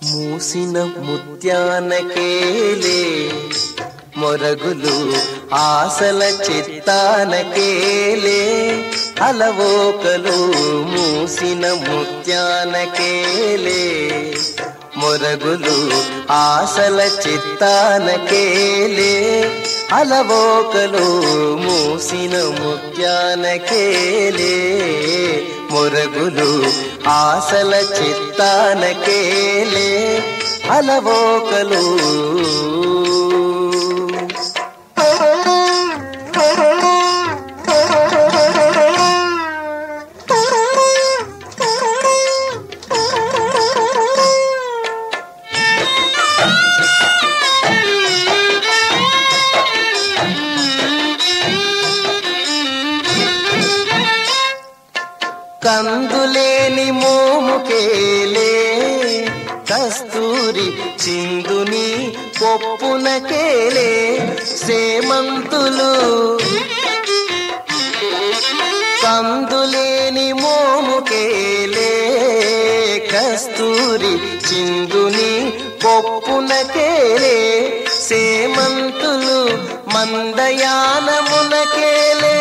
మూసిన ముత్యానకేలే మొరగులు ఆశల చిత్తానకేలే అలవోకలు మూసిన ముత్యానకేలే మొరగులు ఆశల చిత్తానకేలే అలవోకలు మూసిన ముత్యానకేలే మొరగులు ఆశల చిత్తానకేలే అలవోకలు కందులేని మోముకేలే కస్తూరి చిందుని పొప్పునకేలే సేమంతులు కందులేని మోముకేలే కస్తూరి చిందుని పొప్పునకేలే సేమంతులు మందయానమునకేలే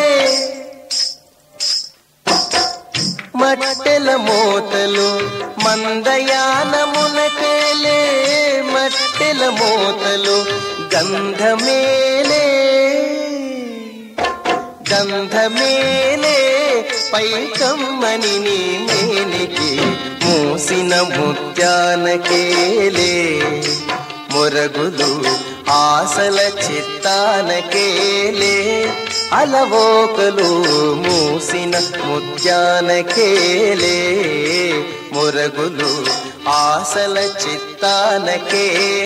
మట్టెల మోతలు మందయానమునకేలే మట్టెల మోతలు గంధమేలే గంధమేలే పైకమ్మని నీ మేనికి మూసిన ముత్యానకేలే మొరగులు ఆశల చిత్తానకేలే అలవోకలు మూసిన ముత్యానకేలే మొరగులు ఆశల చిత్తానకే